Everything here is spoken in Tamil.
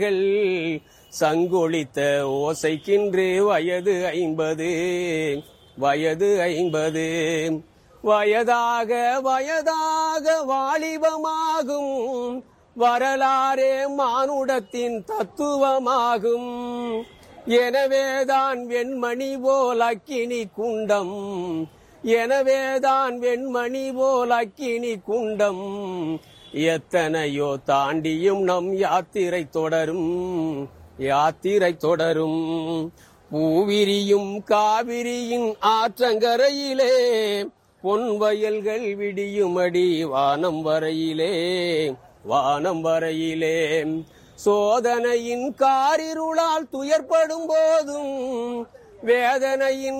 கள் சங்கொழித்த ஓசைக்கின்று வயது ஐம்பது வயது ஐம்பது வயதாக வயதாக வாலிபமாகும் வரலாறே மானுடத்தின் தத்துவமாகும் எனவேதான் வெண்மணி போல் அக்கினி குண்டம் எனவேதான் வெண்மணி போல் அக்கினி குண்டம் எத்தனையோ தாண்டியும் நம் யாத்திரை தொடரும் யாத்திரை தொடரும் பூவிரியும் காவிரியின் ஆற்றங்கரையிலே பொன் வயல்கள் விடியுமடி வானம் வரையிலே வானம் வரையிலே சோதனையின் காரிருளால் துயர்படும் போதும் வேதனையின்